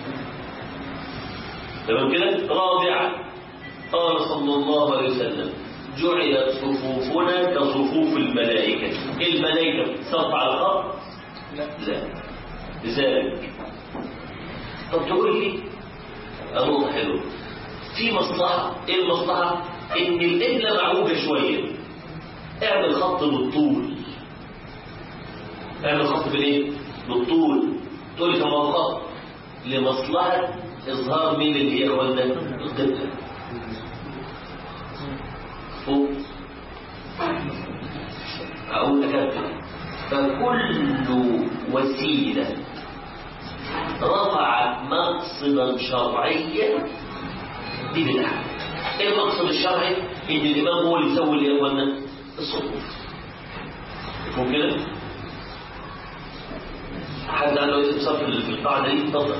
تمام كده؟ رابعا قال صلى الله عليه وسلم جعلت صفوفنا كصفوف الملائكة الملائكة صف على الخط؟ لا لذلك طب تقول لي أروح حلو في مصلحة ايه المصلحة ان القبلة معوجة شوية اعمل خط بالطول اعمل خط بالايه بالطول تقول لي طب ما هو خط لمصلحة اظهار مين اللي هي اخوانا القبلة فوق اقول اكمل فكل وسيلة رفعت مقصدا شرعيا دي بدعة ايه المقصد الشرعي ان الامام هو اللي يسوي اللي يقولنا الصفوف مفهوم كده حد عنده اسم صف في القاعدة دي اتفضل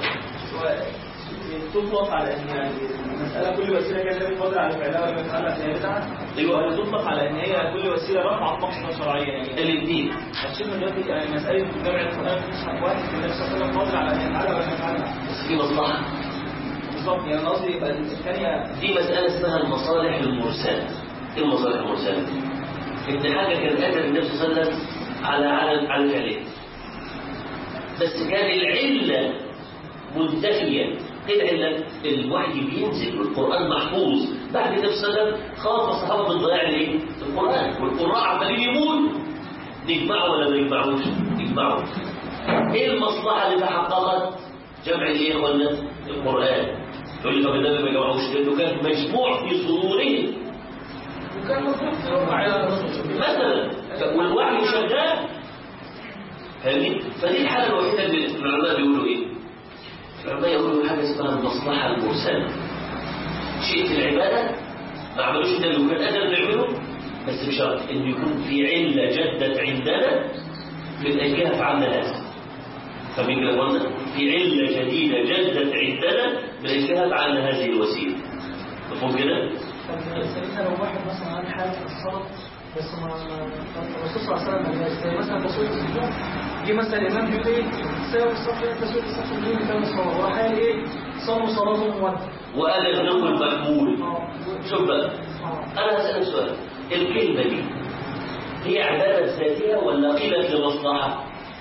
تطلق على ان يعني المساله كل وسيله كانت لها قدره على فعلها ولا فعلها فهي بدعه أيوة. ولا تطلق على ان هي كل وسيله رفعت مقصدا شرعيا يعني الاثنين هتشوف دلوقتي يعني مساله جمع القران في مصحف واحد النبي صلى الله عليه وسلم قادر على ان يفعلها ولا يفعلها بس في مصلحة بالظبط يعني انا قصدي يبقى الثانيه دي مسألة اسمها المصالح المرسلة ايه المصالح المرسلة ان حاجة كان قادر النبي صلى الله عليه وسلم على على على فعلها بس كان العلة منتفية ايه العلة؟ الوحي بينزل والقرآن محفوظ بعد النبي صلى الله عليه وسلم خاف الصحابة من ضياع الايه؟ القرآن والقراء عمالين يموت نجمعه ولا ما نجمعوش؟ نجمعه ايه المصلحة اللي تحققت؟ جمع الايه يا اخوانا؟ القرآن تقول لي طب النبي ما جمعوش لانه كان مجموع في صدورهم وكان مطلوب على الرسول مثلا والوحي شغال فاهمني؟ فدي الحالة الوحيدة اللي العلماء بيقولوا ايه؟ العلماء يقولوا حاجة اسمها المصلحة المرسلة شيء في العبادة ما عملوش النبي وكان قادر نعمله بس بشرط ان يكون في علة جدت عندنا من اجلها فعلنا هذا فمن كده قلنا في علة جديدة جدت عندنا من اجلها فعلنا هذه الوسيلة مفهوم كده؟ طب سيدنا لو واحد مثلا عن حالة في الصلاة بس ما ما- الرسول صلى الله عليه وسلم قال زي مثلا تسوية الصفوف جه مثلا الإمام بيقول إيه ساوي الصف إيه تسوية الصف اليمين بتاع الصلاة وراح قال إيه صلوا صلاتهم وانتم وقال اغلقوا المحمول اه شوف بقى اه أنا هسألك سؤال الكلمة دي هي عبادة ذاتية ولا قيلت لمصلحة؟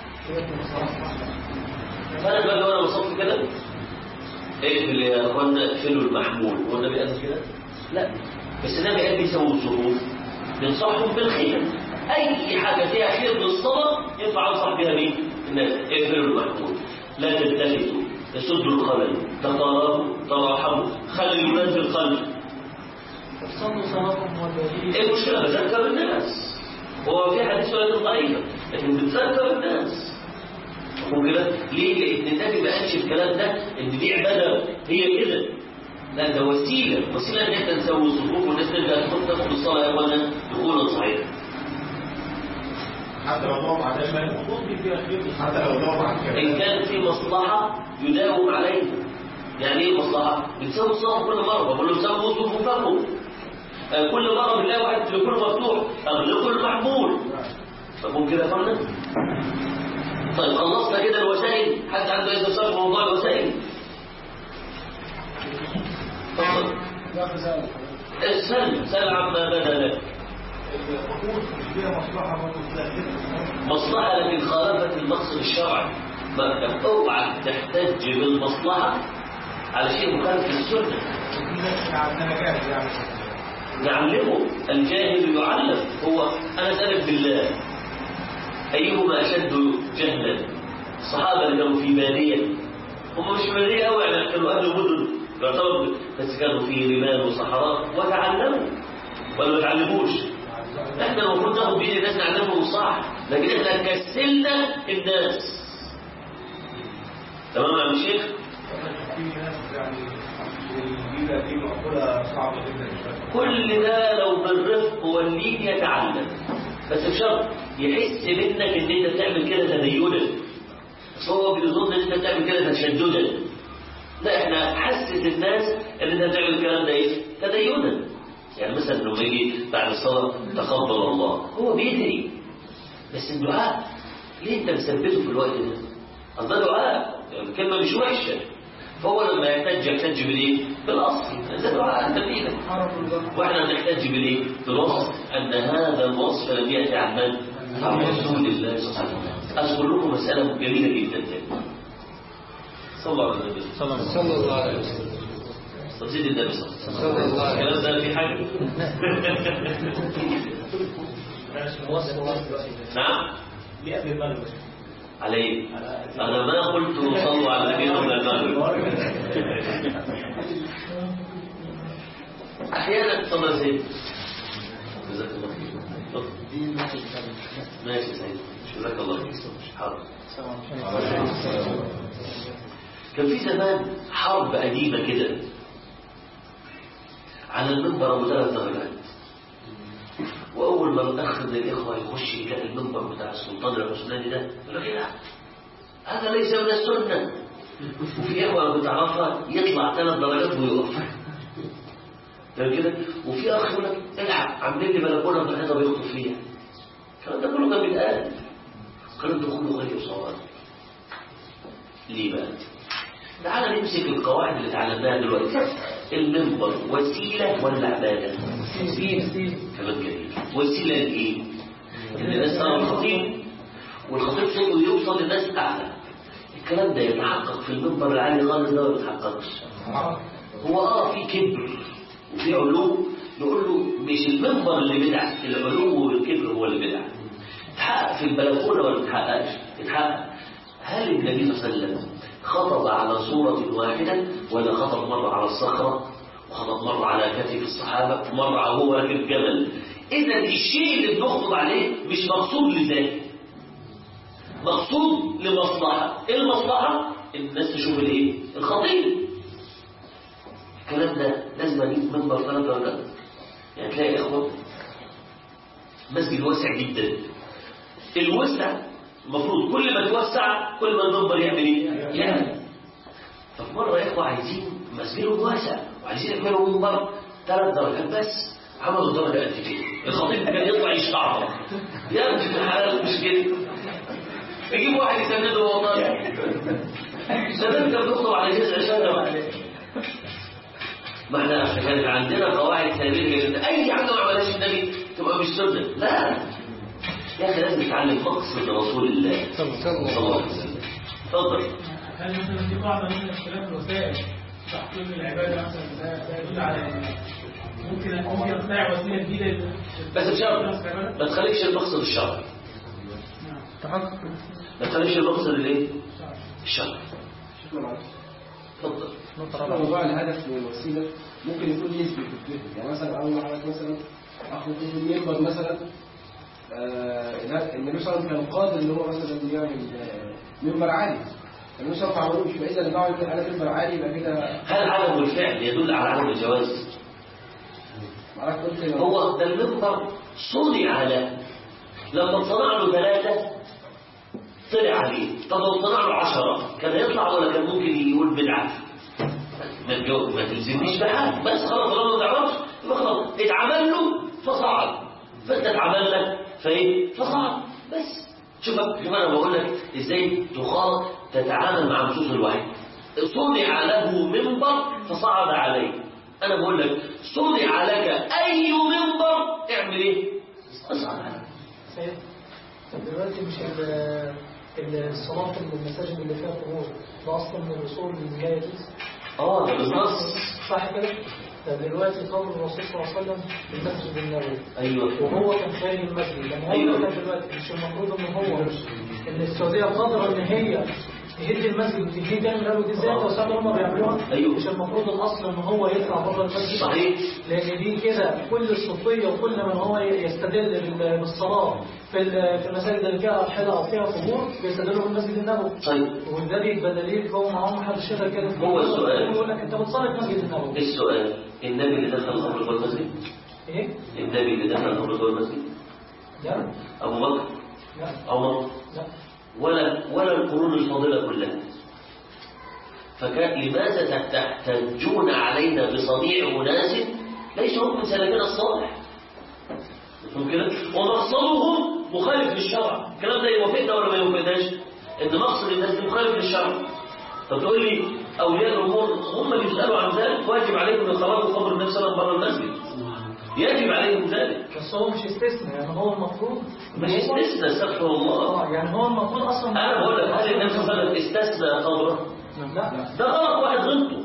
فأنا بقى لو أنا وصلت كده اقفل يا اخوانا اقفلوا المحمول هو النبي قال كده؟ لا بس النبي قال بيسووا الظروف بنصحهم بالخير أي حاجة فيها خير بالصلاة ينفع أنصح بها مين؟ الناس اقفلوا المحمول لا تلتفتوا تسدوا الخلل تقاربوا تراحموا خلوا الإيمان في القلب صلوا صلاتهم والذين ايه المشكلة بذكر الناس هو في حديث ولا ضعيفة لكن بتذكر الناس مفهوم كده ليه لان النبي ما قالش الكلام ده ان دي عبادة هي كده لا ده وسيلة وسيلة ان احنا نسوي الصفوف والناس ترجع تدخل تاخد الصلاة يا اخوانا دخولا صحيحا حتى لو ضوء على شيء المفروض دي فيها خير حتى لو ضوء على ان كده كان في مصلحة يداوم عليها يعني ايه مصلحة؟ بتسوي الصلاة كل مرة بقول له سووا صفوفكم آه، كل مرة بنلاقي واحد تليفونه مفتوح اغلقوا المحمول مفهوم كده يا فندم؟ طيب خلصنا كده الوسائل حد عنده اي استفسار في موضوع الوسائل؟ اتفضل لا خزانة اسأل سأل عما بدا لك الخطوط مش فيها مصلحة برضه فيها خير مصلحة لكن خالفت المقصد الشرعي ما اوعى تحتج بالمصلحة على شيء مخالف للسنة في ناس عندنا جاهز يعني نعلمه الجاهل يعلم هو أنا أسألك بالله أيهما أشد جهلا الصحابة اللي كانوا في بادية هم مش بادية أوي يعني كانوا أهل مدن يعتبر بس كانوا في رمال وصحراء وتعلموا ولا ما تعلموش احنا المفروض ناخد بإيد الناس نعلمهم صح لكن احنا كسلنا الناس تمام يا عم الشيخ في ناس يعني الجيلة دي معقولة صعبة جدا شوية كل ده لو بالرفق واللين يتعلم بس بشرط يحس منك ان انت بتعمل كده تدينا بس هو بيظن ان انت بتعمل كده تشددا لا احنا حسس الناس ان انت بتعمل الكلام ده ايه تدينا يعني مثلا لما يجي بعد الصلاه تقبل الله هو بيدري بس الدعاء ليه انت مثبته في الوقت ده؟ أصل ده دعاء الكلمه مش وحشه فهو لما يحتاج يحتاج بالايه؟ بالاصل ده دعاء انت بايدك عرفوا الوقت واحنا نحتاج بالايه؟ بالوصف ان هذا الوصف لم ياتي عن من؟ عن رسول الله صلى الله عليه وسلم. اذكر لكم مساله جميله جدا تاني. صلى الله عليه وسلم. صلى الله عليه وسلم صلى الله عليه وسلم طب زيد النبي صلى الله عليه وسلم. صلى الله عليه الكلام ده في حاجه؟ نعم؟ ليه قبل المغرب عليه انا ما قلت صلوا على النبي قبل المغرب احيانا طب يا سيدي جزاك الله خير اتفضل. ماشي يا سيدي جزاك الله خير حاضر كان في زمان حرب قديمة كده على المنبر أبو ثلاث درجات وأول ما الأخ من الإخوة يخش يلاقي المنبر بتاع السلطان العثماني ده يقول لك إيه ده؟ هذا ليس من السنة وفي إخوة أنا كنت أعرفها يطلع ثلاث درجات ويقف تمام كده وفي أخ يقول لك العب عاملين لي بلكونة في الحيطة بيخطب فيها الكلام ده كله كان بيتقال الكلام ده كله غير صواب ليه بقى؟ تعال نمسك القواعد اللي اتعلمناها دلوقتي المنبر وسيلة ولا عبادة؟ وسيلة كلام جميل وسيلة لإيه؟ إن الناس ترى الخطيب والخطيب صوته يوصل للناس أعلى الكلام ده يتحقق في المنبر العالي خالص ده ما بيتحققش هو اه في كبر وفي علو نقول له مش المنبر اللي بدع العلو والكبر هو اللي بدع تحقق في البلكونه ولا ما تحققش يتحقق هل النبي صلى الله عليه وسلم خطب على صورة واحدة ولا خطب مرة على الصخرة وخطب مرة على كتف الصحابة ومرة هو راكب جبل إذا الشيء اللي بنخطب عليه مش مقصود لذاته مقصود لمصلحة إيه المصلحة؟ الناس تشوف الايه؟ الخطيب الكلام ده لازم اجيب منبر ثلاث درجات يعني تلاقي اخوة مسجد واسع جدا الوسع المفروض كل ما توسع كل ما المنبر يعمل ايه؟ يعني ففي مرة يا اخوة عايزين مسجدهم واسع وعايزين يعملوا منبر ثلاث درجات بس عملوا درجة قد كده الخطيب كان يطلع يشتعبط يا ابن الحلال مش كده يجيب واحد يسنده وهو طالع سندك بتخطب على جزء شجرة ما احنا عشان كانت عندنا قواعد ثابته جدا اي حاجه ما عملهاش النبي تبقى مش سنه لا يا اخي لازم نتعلم مقصد رسول الله صلى الله عليه وسلم اتفضل هل مثلا في قاعدة من اختلاف الوسائل تحقيق العبادة مثلا ده ده يدل على إن ممكن ممكن اخترع وسيلة جديدة بس بشرط ما تخليكش المقصد الشرعي تحقق ما تخليكش المقصد الايه الشرعي شكرا معلش اتفضل نقطة طبعا رابعة موضوع الهدف والوسيله ممكن يكون نسبي في الفهم يعني مثلا اول حضرتك مثلا اخذ في المنبر مثلا آه، لا، النبي صلى الله عليه وسلم كان قادر ان هو مثلا يعمل آه، منبر عالي النبي صلى الله عليه وسلم ما عملوش يبقى اذا اللي بعمل على منبر عالي يبقى كده هل عدم الفعل يدل على عدم الجواز معرفة قلت إن هو ده المنبر صنع له لما صنع له ثلاثة طلع عليه طب لو صنع له عشرة كان هيطلع ولا كان ممكن يقول بدعة ما تجاوب ما تلزمنيش بحاجة بس خلاص طالما ما تعرفش يبقى خلاص اتعمل له فصعد فانت اتعمل لك فايه فصعد بس شوف شوف انا بقول لك ازاي تخاط تتعامل مع نصوص الوحي صنع له منبر فصعد عليه انا بقول لك صنع لك اي منبر اعمل ايه اصعد عليه سيد طب دلوقتي مش ال- ال- الصلاة في المساجد اللي فيها قبور ده أصلا من الأصول اللي لا يجوز اه ده بالنص صح كده؟ طب دلوقتي قول الرسول صلى الله عليه وسلم في المسجد النبوي ايوه وهو كان خارج المسجد لما هو أيوة. كان دلوقتي مش المفروض ان هو ان السعوديه قادره ان هي تهد المسجد وتهديه تاني من الاول دي زي التوسعات اللي هم بيعملوها أيوة. مش المفروض الاصل ان هو يطلع بره المسجد صحيح لان دي كده كل الصوفيه وكل من هو يستدل بال- بالصلاه في ال- في المساجد اللي فيها اضحيه او فيها قبور بيستدلوا بالمسجد النبوي طيب وده بيبقى دليل هو معاهم حد الشيخ كده هو السؤال. يقول لك انت بتصلي في مسجد النبوي السؤال النبي اللي دخل القبر جوه المسجد ايه؟ النبي اللي دخل القبر جوه المسجد لا ابو بكر لا عمر لا ولا ولا القرون الفاضله كلها فكان لماذا تحتجون علينا بصنيع اناس ليس هم من سلفنا الصالح مفهوم كده ومقصدهم مخالف للشرع الكلام ده يوافقنا ولا ما يوافقناش ان مقصد الناس دي مخالف للشرع طب تقول لي اولياء الامور هم اللي يسالوا عن ذلك واجب عليكم اخراج قبر النبي صلى الله عليه وسلم بره المسجد يجب عليهم ذلك بس هو مش استثناء يعني هو المفروض مش استثناء استغفر الله اه يعني هو المفروض اصلا انا بقول لك هل النبي صلى الله عليه وسلم استثنى قبره لا ده غلط واحد غلطه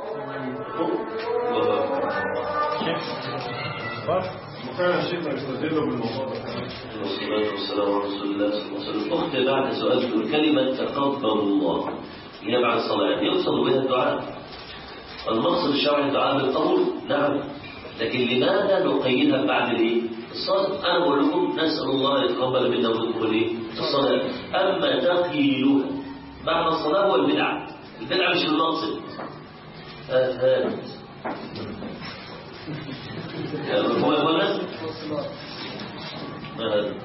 وفعلا الشيخ يستدل بالموضوع ده كمان والصلاة والسلام على رسول الله صلى الله عليه وسلم أخت بعد سؤال تقول كلمة تقبل الله هي بعد الصلاة يقصد بها الدعاء المقصد الشرعي الدعاء بالقبول نعم لكن لماذا نقيدها بعد الايه؟ الصلاة أنا بقول لكم نسأل الله أن يتقبل منا ومنكم الايه؟ الصلاة أما تقييدها بعد الصلاة هو البدعة البدعة مش المقصد هات هات هو هو الناس ما هذا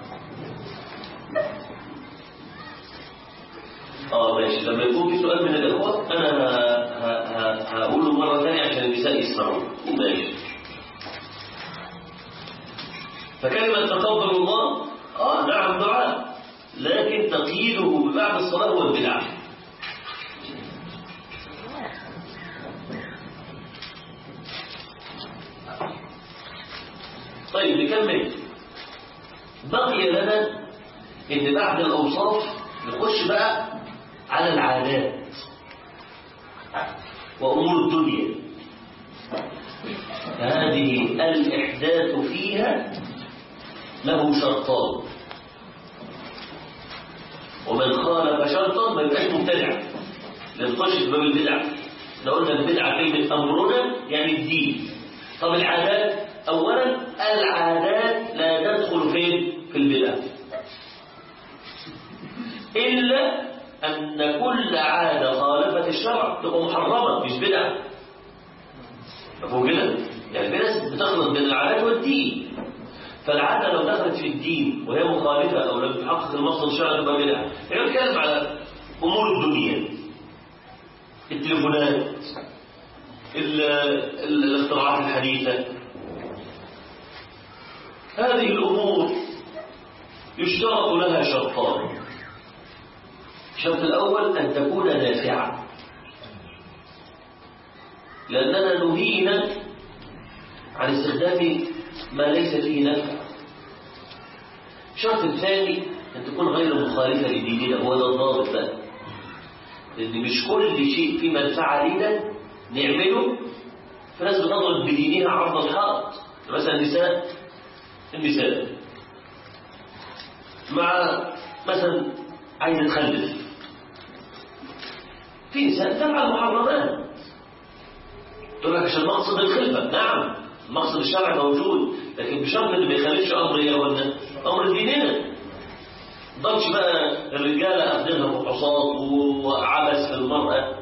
اه ماشي لما يكون في سؤال من الاخوه انا ه- ه- ه- هقوله مره ثانيه عشان النساء يسمعوا ماشي فكلمه تقبل الله اه نعم دعاء لكن تقييده بعد الصلاه هو البدعه طيب نكمل بقي لنا ان بعد الاوصاف نخش بقى على العادات وامور الدنيا هذه الاحداث فيها له شرطان ومن خالف شرطا ما يبقاش مبتدع لا نخش في باب البدع لو قلنا البدعه كلمه امرنا يعني الدين طب العادات اولا العادات لا تدخل فين في البدع الا ان كل عاده خالفت الشرع تبقى محرمه مش بدعه مفهوم كده يعني في ناس بتخلط بين العادات والدين فالعاده لو دخلت في الدين وهي مخالفه او لم تحقق المقصد الشرعي تبقى بدعه يعني بنتكلم على امور الدنيا التليفونات ال- ال- الاختراعات الحديثه هذه الأمور يشترط لها شرطان الشرط الأول أن تكون نافعة لأننا نهينا عن استخدام ما ليس فيه نفع الشرط الثاني أن تكون غير مخالفة لديننا هو ده الضابط بقى لأن مش كل شيء فيه منفعة لنا نعمله في ناس بتضرب بدينها عرض الحائط مثلا النساء النساء مع مثلا عايزة تخلف في نساء تفعل محرمات تقول لك عشان مقصد الخلفة نعم المقصد الشرعي موجود لكن بشرط اللي ما يخالفش امر ايه ولا امر ديننا ضلش بقى الرجاله اخذينها فحوصات وعبث في المراه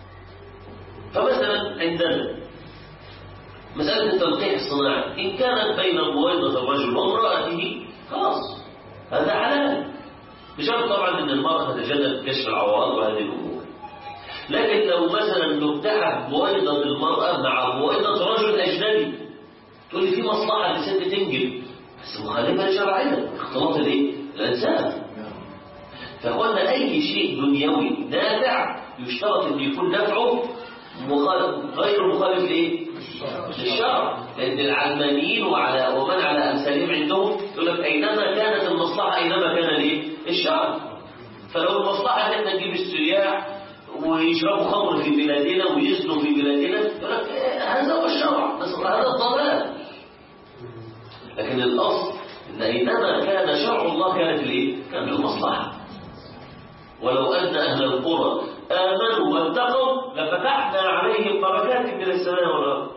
فمثلا عندنا مسألة التلقيح الصناعي إن كانت بين مويضة الرجل وامرأته خلاص هذا حلال بشرط طبعا أن المرأة تتجنب كشف العوارض وهذه الأمور لكن لو مثلا نفتح بويضة المرأة مع بويضة رجل أجنبي تقول لي في مصلحة للست تنجب بس مخالفة شرعية اختلاط الايه؟ الأنساب فقلنا أي شيء دنيوي نافع يشترط أن يكون نفعه مخالف غير مخالف لإيه؟ للشرع لأن العلمانيين وعلى ومن على أمثالهم عندهم يقول لك أينما كانت المصلحة أينما كان الإيه؟ الشرع فلو المصلحة أن احنا نجيب السياح ويشربوا خمر في بلادنا ويزنوا في بلادنا يقول لك إيه هذا هو الشرع بس هذا الضلال لكن الأصل أن أينما كان شرع الله كانت الإيه؟ كانت المصلحة ولو أن أهل القرى آمنوا واتقوا لفتحنا عليهم بركات من السماء والأرض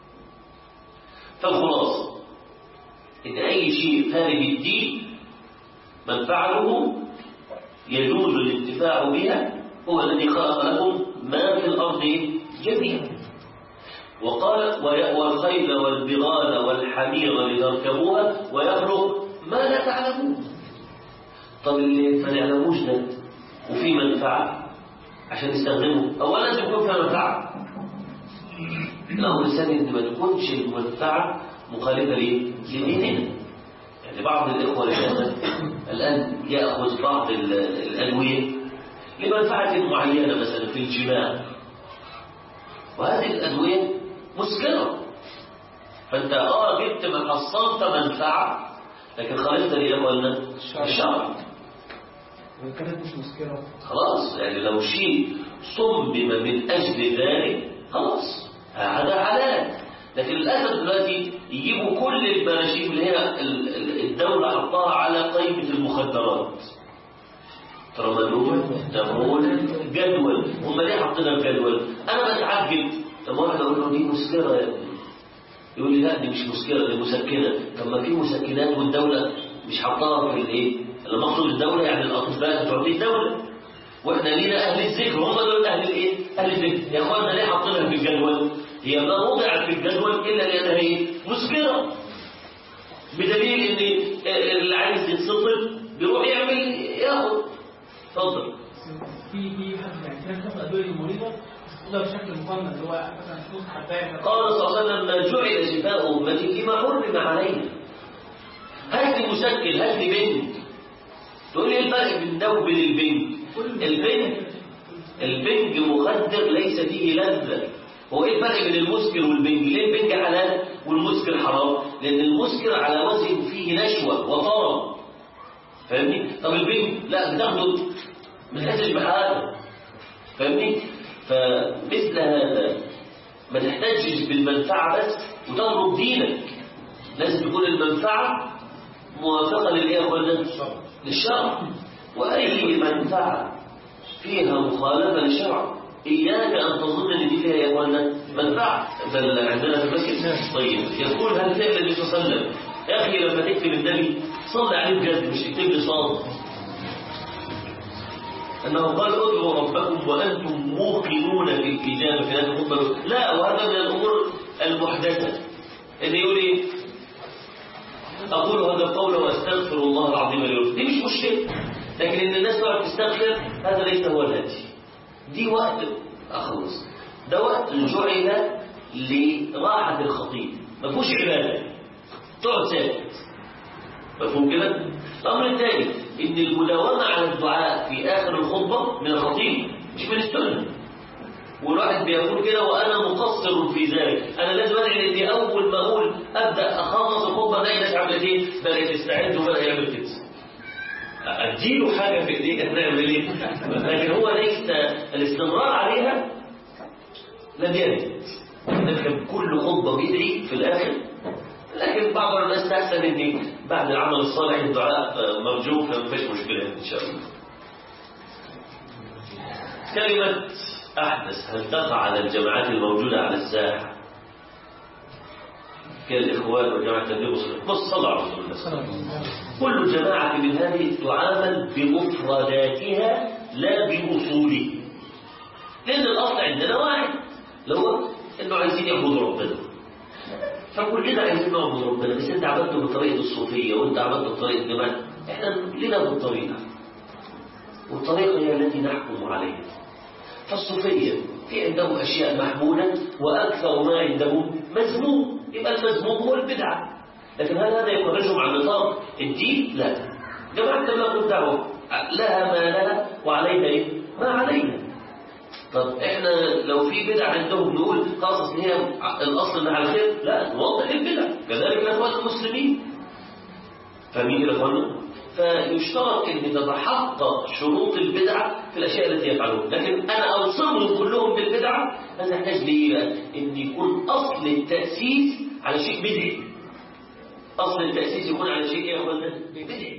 فالخلاصة إن أي شيء خارج الدين من فعله يجوز الانتفاع بها هو الذي خلق لكم ما في الأرض جميعا وقال والخيل والبغال والحمير لتركبوها ويخلق ما لا تعلمون طب اللي ما نعلموش ده وفي منفعة عشان نستخدمه أولا لازم يكون فيها منفعة الأمر الثاني إن ما تكونش المنفعة مخالفة لديننا يعني بعض الإخوة الآن الآن يأخذ بعض الأدوية لمنفعة معينة مثلا في الجماع وهذه الأدوية مسكرة فأنت آه جبت من حصلت منفعة لكن خالفت لي قلنا الشرع وإن كانت مش مسكرة خلاص يعني لو شيء صمم من أجل ذلك خلاص هذا حلال لكن للأسف دلوقتي يجيبوا كل البراشيم اللي هي الدولة حطها على قائمة المخدرات ترمدون تمون جدول هم ليه حاطين الجدول انا بتعجب طب واحد اقول له دي مسكره يا ابني يقول لي لا دي مش مسكره دي مسكنه طب ما في مسكنات والدوله مش حاطاها في الايه اللي مقصود الدوله يعني الاطباء بتوع الدوله واحنا لينا اهل الذكر هم دول اهل الايه اهل الذكر يا اخوانا ليه حاطينها في الجدول هي ما وضعت في الجدول الا لانها ايه مسكره بدليل ان اللي عايز يتصل بيروح يعمل ياخد اتفضل في في حد يعني كان تاخد ادويه المريضه تاخدها بشكل مقنن اللي هو مثلا فلوس حبايه قال صلى الله عليه وسلم ما جعل شفاء امتي فيما حرم عليه هات لي مسكن هات لي بنج تقول لي ايه الفرق بين ده وبين البنج البنج البنج مخدر ليس فيه لذة هو ايه الفرق بين المسكر والبنج ليه البنج حلال والمسكر حرام لان المسكر على وزن فيه نشوة وطرب فاهمني طب البنج لا بتاخده ما تحسش بحاجة فاهمني فمثل هذا ما تحتاجش بالمنفعة بس وتضرب دينك لازم تكون المنفعة موافقة للإيه ولا للشرع وأي منفعة فيها مخالفة للشرع إياك أن تظن أن دي فيها يا إخوانا منفعة بل عندنا في المسجد طيب يقول هل فعل النبي صلى الله عليه وسلم يا أخي لما تكتب النبي صلي عليه بجد مش تكتب لي صاد أنه قال ادعوا ربكم وأنتم موقنون في الإجابة في هذه الخطبة لا وهذا من الأمور المحدثة اللي يقول إيه أقول هذا القول وأستغفر الله العظيم لي ولكم دي مش مشكلة لكن إن الناس تقعد تستغفر هذا ليس هو الهدي دي وقت أخلص ده وقت جعل لراحة الخطيب ما فيهوش عبادة تقعد ساكت مفهوم كده؟ الأمر الثاني إن المداومة على الدعاء في آخر الخطبة من الخطيب مش من السنة والواحد بيقول كده وأنا مقصر في ذلك أنا لازم أدعي لأني أول ما أقول أبدأ أخلص الخطبة ألاقي ناس عملت إيه؟ بدأت تستعد وبدأ يعمل كده أديله حاجة في إيديك هنعمل إيه؟ لكن هو ليس الاستمرار عليها لم يرد لكن كل خطبة بيدعي في الآخر لكن بعض الناس تحسن ان بعد العمل الصالح الدعاء مرجو فما فيش مشكله ان شاء الله. كلمة أحدث هل تقع على الجماعات الموجودة على الساحة كالإخوان وجماعة التبليغ والصلاة بص صلى على رسول الله كل جماعة من هذه تعامل بمفرداتها لا بأصولها لأن الأصل عندنا واحد اللي هو إنه عايزين يعبدوا ربنا فكلنا عايزين نعبد ربنا بس انت عملته بطريقه الصوفيه وانت عملته بطريقه جمال احنا لنا بالطريقه والطريقه هي التي نحكم عليها فالصوفيه في عندهم اشياء محموده واكثر ما عندهم مذموم يبقى المذموم هو البدعه لكن هل هذا يخرجهم عن نطاق الدين؟ لا جماعه التبلغ الدعوه لها ما لها وعليها ايه؟ ما عليها طب احنا لو في بدع عندهم نقول خلاص اصل هي الاصل انها على خير لا نوضح البدع كذلك الاخوان المسلمين فاهمين يا اخوانا فيشترط ان تتحقق شروط البدع في الاشياء التي يفعلون لكن انا اوصلهم كلهم بالبدعه هذا يحتاج ليه بقى؟ ان يكون اصل التاسيس على شيء بدعي اصل التاسيس يكون على شيء ايه يا اخوانا بدعي